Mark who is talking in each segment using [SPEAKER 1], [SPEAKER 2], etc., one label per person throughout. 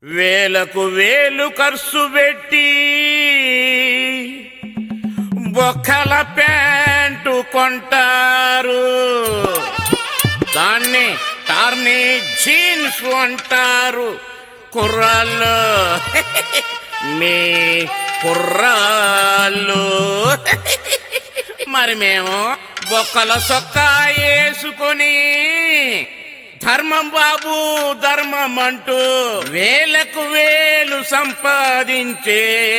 [SPEAKER 1] వేలకు వేలు ఖర్చు పెట్టి బొక్కల ప్యాంటు కొంటారు దాన్ని టార్నీ జీన్స్ అంటారు కుర్రాళ్ళు మీ కుర్రాళ్ళు మరి మేము బొక్కల సొక్కా వేసుకొని ధర్మం బాబు ధర్మం అంటూ వేలకు వేలు సంపాదించే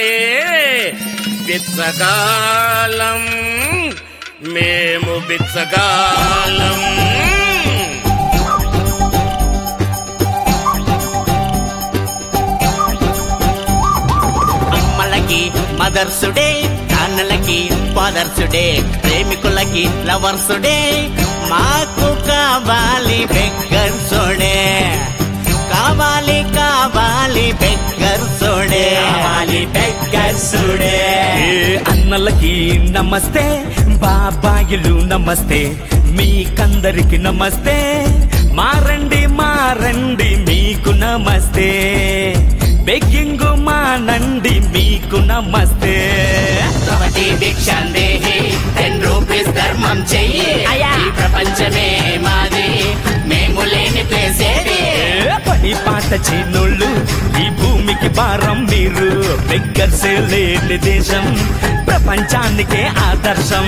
[SPEAKER 1] బిచ్చగాలం మేము బిచ్చగాలం
[SPEAKER 2] అమ్మలకి మదర్స్ డే నాన్నలకి ఫాదర్స్ డే ప్రేమికులకి లవర్స్ డే మాకు కావాలి బెగ్గర్స్ డే కావాలి కావాలి బెగ్గర్స్ డే కావాలి బెగ్గర్స్ డే
[SPEAKER 3] ఏ అన్నలకి నమస్తే బాబాయిలు నమస్తే మీకందరికి నమస్తే మారండి మారండి మీకు నమస్తే బెగ్గింగు మానండి మీకు నమస్తే
[SPEAKER 2] ఒకటి భిక్షందేహి టెన్ రూపీస్ ధర్మం చెయ్యి ఈ ప్రపంచమే మాది మేము లేని ప్లేసేది
[SPEAKER 3] ఏ పని పాట చిన్నోళ్ళు ఈ భూమికి భారం మీరు బెగ్గర్సే లేని దేశం ప్రపంచానికే ఆదర్శం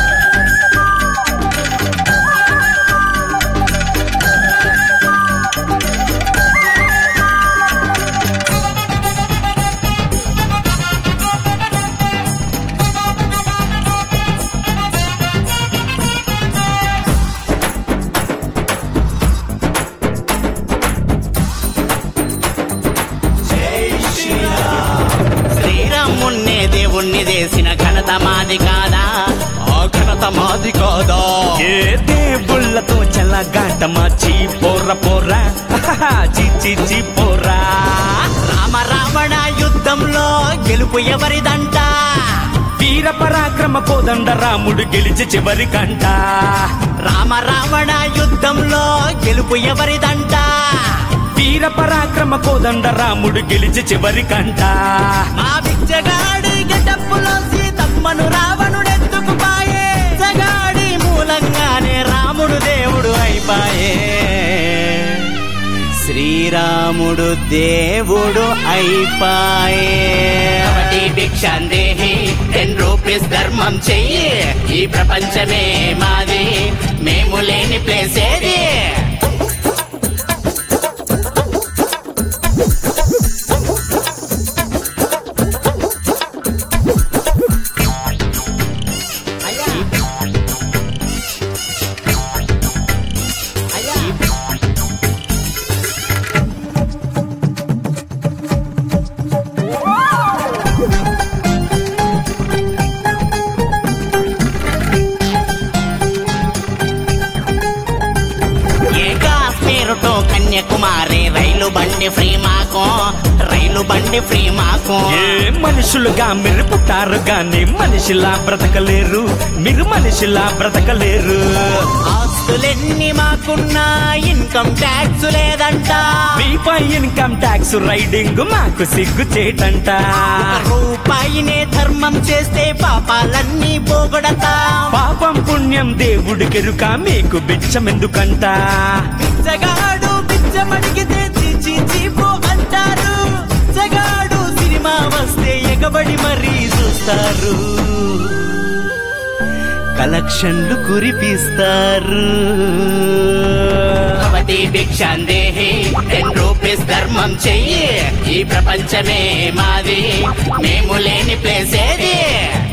[SPEAKER 2] శ్రీరామున్నే దేవుణ్ణి చేసిన ఘనత మాది కాదా ఆ ఘనత మాది కాదా
[SPEAKER 3] ఏ దేవుళ్ళతో చల్లగాటమా చీ పోర పోరా చీ చీ చీ పోరా
[SPEAKER 2] రామ రావణ యుద్ధంలో గెలుపు ఎవరిదంట
[SPEAKER 3] వీర పరాక్రమ కోదండ రాముడు గెలిచి చివరి కంట
[SPEAKER 2] రామ రావణ యుద్ధంలో గెలుపు ఎవరిదంట
[SPEAKER 3] వీర పరాక్రమ కోదండ రాముడు గెలిచి చివరి కంట
[SPEAKER 2] మా బిచ్చగాడి గెటప్పులో సీతమ్మను రావణుడెత్తుకు పాయే జగాడి మూలంగానే రాముడు దేవుడు అయిపాయే శ్రీరాముడు దేవుడు అయిపాయే ఒకటి భిక్షందేహి టెన్ రూపీస్ ధర్మం చెయ్యి ఈ ప్రపంచమే మాది మేము లేని ప్లేస్ ఏది ఏ కాశ్మీర్ టు కన్యాకుమారి రైలు బండి ఫ్రీ మాకు రైలు బండి ఫ్రీ మాకు
[SPEAKER 3] ఏ మనుషులుగా మీరు పుట్టారు గాని మనిషిలా బ్రతకలేరు మీరు మనిషిలా బ్రతకలేరు
[SPEAKER 2] ఆస్తులెన్ని మాకున్నా ఇన్కమ్ ట్యాక్స్ లేదంట
[SPEAKER 3] మీపై ఇన్కమ్ ట్యాక్స్ రైడింగ్ మాకు సిగ్గు చేటంట
[SPEAKER 2] రూపాయినే ధర్మం చేస్తే పాపాలన్నీ పోగొడతా
[SPEAKER 3] పాపం పుణ్యం దేవుడి కెరుక మీకు బిచ్చమెందుకంట
[SPEAKER 2] బిచ్చగాడు బిచ్చమడిగితే చీచి చీపు అంటారు బిచ్చగాడు సినిమా వస్తే ఎగబడి మరీ చూస్తారు కలెక్షన్లు కురిపిస్తారు భవతి భిక్షందేహి టెన్ రూపీస్ ధర్మం చెయ్యి ఈ ప్రపంచమే మాది మేము లేని ప్లేస్ ఏది